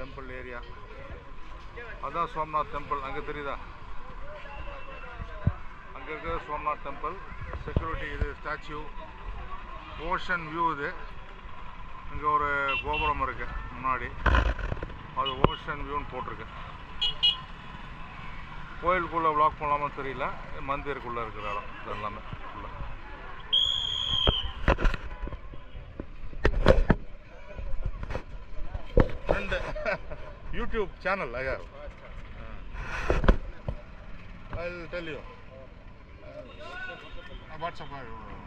temple area அதான் Somnath temple அங்கே தெரியுதா அங்கே இருக்கிற சோம்நாத் டெம்பிள் செக்யூரிட்டி இது ஸ்டாச்சு ஓஷன் வியூ இது இங்கே ஒரு கோபுரம் இருக்கு முன்னாடி அது ஓஷன் வியூன்னு போட்டிருக்கு கோயிலுக்குள்ளே வ்ளாக் பண்ணலாமா தெரியல மந்திருக்குள்ளே இருக்கிற இடம் இது எல்லாமே உள்ள ரெண்டு யூடியூப் சேனல் ஐயா I tell you what's up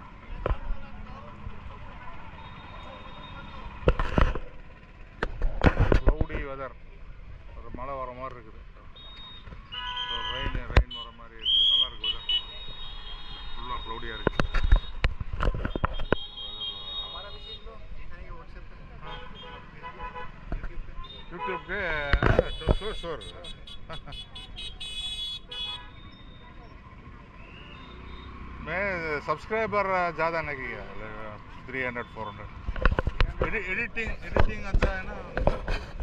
cloudy weather ஒரு மழை வர மாதிரி இருக்குது ரெயின் ரெயின் வர மாதிரி இருக்குது நல்லா இருக்கு வெதர் ஃபுல்லாக க்ளவுடியாக இருக்குது हमारा भी सीख लो करेंगे व्हाट्सएप पे यूट्यूब के श्योर श्योर मैं सब्सक्राइबर ज़्यादा नहीं किया three hundred four hundred editing editing अच्छा है ना